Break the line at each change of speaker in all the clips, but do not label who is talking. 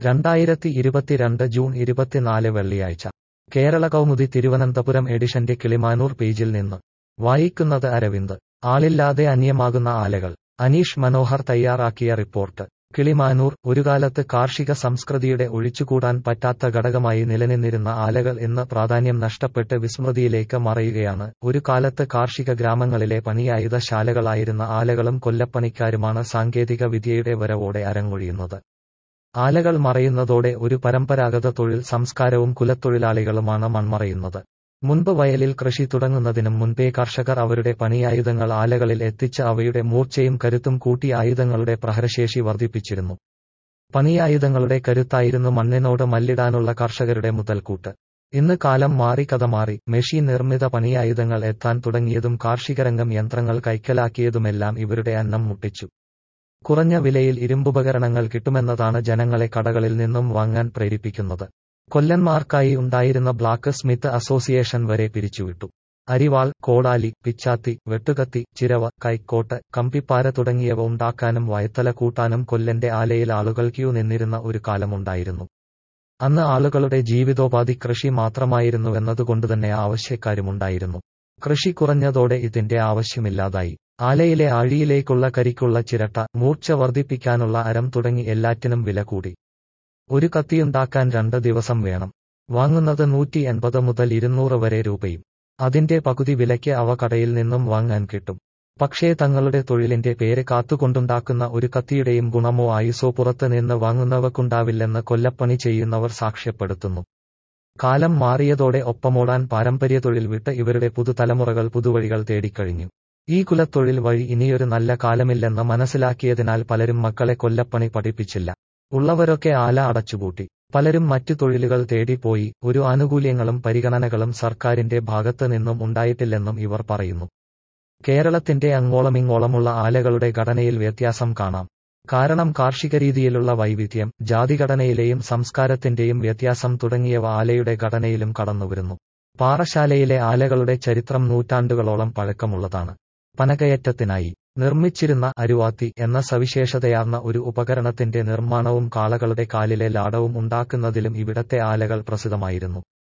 രണ്ടായിരത്തി ഇരുപത്തിരണ്ട് ജൂൺ ഇരുപത്തിനാല് വെള്ളിയാഴ്ച കേരള കൗമുദി തിരുവനന്തപുരം എഡിഷന്റെ കിളിമാനൂർ പേജിൽ നിന്ന് വായിക്കുന്നത് അരവിന്ദ് ആളില്ലാതെ അന്യമാകുന്ന ആലകൾ അനീഷ് മനോഹർ തയ്യാറാക്കിയ റിപ്പോർട്ട് കിളിമാനൂർ ഒരുകാലത്ത് കാർഷിക സംസ്കൃതിയുടെ ഒഴിച്ചുകൂടാൻ പറ്റാത്ത ഘടകമായി നിലനിന്നിരുന്ന ആലകൾ ഇന്ന് പ്രാധാന്യം നഷ്ടപ്പെട്ട് വിസ്മൃതിയിലേക്ക് മറയുകയാണ് ഒരു കാലത്ത് കാർഷിക ഗ്രാമങ്ങളിലെ പണിയായുധ ശാലകളായിരുന്ന ആലകളും കൊല്ലപ്പണിക്കാരുമാണ് സാങ്കേതിക വിദ്യയുടെ വരവോടെ അരങ്ങൊഴിയുന്നത് ആലകൾ മറയുന്നതോടെ ഒരു പരമ്പരാഗത തൊഴിൽ സംസ്കാരവും കുലത്തൊഴിലാളികളുമാണ് മൺമറയുന്നത് മുൻപ് വയലിൽ കൃഷി തുടങ്ങുന്നതിനും മുൻപേ കർഷകർ അവരുടെ പണിയായുധങ്ങൾ ആലകളിൽ എത്തിച്ച് അവയുടെ മൂർച്ചയും കരുത്തും കൂട്ടി ആയുധങ്ങളുടെ പ്രഹരശേഷി വർദ്ധിപ്പിച്ചിരുന്നു പണിയായുധങ്ങളുടെ കരുത്തായിരുന്നു മണ്ണിനോട് മല്ലിടാനുള്ള കർഷകരുടെ മുതൽക്കൂട്ട് ഇന്ന് കാലം മാറി കഥ മാറി മെഷീൻ നിർമ്മിത പണിയായുധങ്ങൾ എത്താൻ തുടങ്ങിയതും കാർഷികരംഗം യന്ത്രങ്ങൾ കൈക്കലാക്കിയതുമെല്ലാം ഇവരുടെ അന്നം മുട്ടിച്ചു കുറഞ്ഞ വിലയിൽ ഇരുമ്പുപകരണങ്ങൾ കിട്ടുമെന്നതാണ് ജനങ്ങളെ കടകളിൽ നിന്നും വാങ്ങാൻ പ്രേരിപ്പിക്കുന്നത് കൊല്ലന്മാർക്കായി ഉണ്ടായിരുന്ന ബ്ലാക്ക് സ്മിത്ത് അസോസിയേഷൻ വരെ പിരിച്ചുവിട്ടു അരിവാൾ കോടാലി പിച്ചാത്തി വെട്ടുകത്തി ചിരവ കൈക്കോട്ട് കമ്പിപ്പാര തുടങ്ങിയവ ഉണ്ടാക്കാനും വയത്തല കൂട്ടാനും കൊല്ലന്റെ ആലയിൽ ആളുകൾ ക്യൂ നിന്നിരുന്ന ഒരു കാലമുണ്ടായിരുന്നു അന്ന് ആളുകളുടെ ജീവിതോപാധി കൃഷി മാത്രമായിരുന്നുവെന്നതുകൊണ്ടുതന്നെ ആവശ്യക്കാരുമുണ്ടായിരുന്നു കൃഷി കുറഞ്ഞതോടെ ഇതിന്റെ ആവശ്യമില്ലാതായി ആലയിലെ ആഴിയിലേക്കുള്ള കരിക്കുള്ള ചിരട്ട മൂർച്ച വർദ്ധിപ്പിക്കാനുള്ള അരം തുടങ്ങി എല്ലാറ്റിനും വില കൂടി ഒരു കത്തിയുണ്ടാക്കാൻ രണ്ട് ദിവസം വേണം വാങ്ങുന്നത് നൂറ്റി എൺപത് മുതൽ ഇരുന്നൂറ് വരെ രൂപയും അതിന്റെ പകുതി വിലയ്ക്ക് അവ കടയിൽ നിന്നും വാങ്ങാൻ കിട്ടും പക്ഷേ തങ്ങളുടെ തൊഴിലിന്റെ പേര് കാത്തുകൊണ്ടുണ്ടാക്കുന്ന ഒരു കത്തിയുടെയും ഗുണമോ ആയുസോ പുറത്ത് നിന്ന് വാങ്ങുന്നവക്കുണ്ടാവില്ലെന്ന് കൊല്ലപ്പണി ചെയ്യുന്നവർ സാക്ഷ്യപ്പെടുത്തുന്നു കാലം മാറിയതോടെ ഒപ്പമോടാൻ പാരമ്പര്യ തൊഴിൽ വിട്ട് ഇവരുടെ പുതുതലമുറകൾ പുതുവഴികൾ തേടിക്കഴിഞ്ഞു ഈ കുലത്തൊഴിൽ വഴി ഇനിയൊരു നല്ല കാലമില്ലെന്ന് മനസ്സിലാക്കിയതിനാൽ പലരും മക്കളെ കൊല്ലപ്പണി പഠിപ്പിച്ചില്ല ഉള്ളവരൊക്കെ ആല അടച്ചുപൂട്ടി പലരും മറ്റു തൊഴിലുകൾ തേടിപ്പോയി ഒരു ആനുകൂല്യങ്ങളും പരിഗണനകളും സർക്കാരിന്റെ ഭാഗത്ത് നിന്നും ഉണ്ടായിട്ടില്ലെന്നും ഇവർ പറയുന്നു കേരളത്തിന്റെ അങ്ങോളമിങ്ങോളമുള്ള ആലകളുടെ ഘടനയിൽ വ്യത്യാസം കാണാം കാരണം കാർഷിക രീതിയിലുള്ള വൈവിധ്യം ജാതിഘടനയിലെയും സംസ്കാരത്തിന്റെയും വ്യത്യാസം തുടങ്ങിയവ ആലയുടെ ഘടനയിലും കടന്നുവരുന്നു പാറശാലയിലെ ആലകളുടെ ചരിത്രം നൂറ്റാണ്ടുകളോളം പഴക്കമുള്ളതാണ് പനകയറ്റത്തിനായി നിർമ്മിച്ചിരുന്ന അരുവാത്തി എന്ന സവിശേഷതയാർന്ന ഒരു ഉപകരണത്തിന്റെ നിർമ്മാണവും കാളകളുടെ കാലിലെ ലാടവും ഉണ്ടാക്കുന്നതിലും ഇവിടത്തെ ആലകൾ പ്രസിദ്ധമായിരുന്നു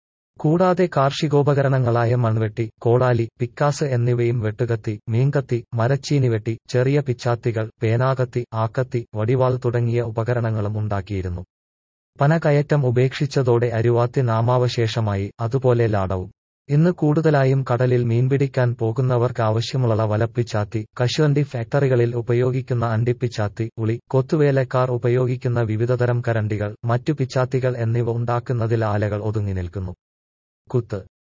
കൂടാതെ കാർഷികോപകരണങ്ങളായ മൺവെട്ടി കോടാലി പിക്കാസ് എന്നിവയും വെട്ടുകത്തി മീൻകത്തി മരച്ചീനിവെട്ടി ചെറിയ പിച്ചാത്തികൾ പേനാകത്തി ആക്കത്തി വടിവാൾ തുടങ്ങിയ ഉപകരണങ്ങളും ഉണ്ടാക്കിയിരുന്നു പനകയറ്റം ഉപേക്ഷിച്ചതോടെ അരുവാത്തി നാമാവശേഷമായി അതുപോലെ ലാടവും ഇന്ന് കൂടുതലായും കടലിൽ മീൻപിടിക്കാൻ പോകുന്നവർക്ക് ആവശ്യമുള്ള വലപ്പിച്ചാത്തി കശുവണ്ടി ഫാക്ടറികളിൽ ഉപയോഗിക്കുന്ന അണ്ടിപ്പിച്ചാത്തി ഉളി കൊത്തുവേലക്കാർ ഉപയോഗിക്കുന്ന വിവിധതരം കരണ്ടികൾ മറ്റു പിച്ചാത്തികൾ എന്നിവ ഉണ്ടാക്കുന്നതിൽ ആലകൾ ഒതുങ്ങി നിൽക്കുന്നു കുത്ത്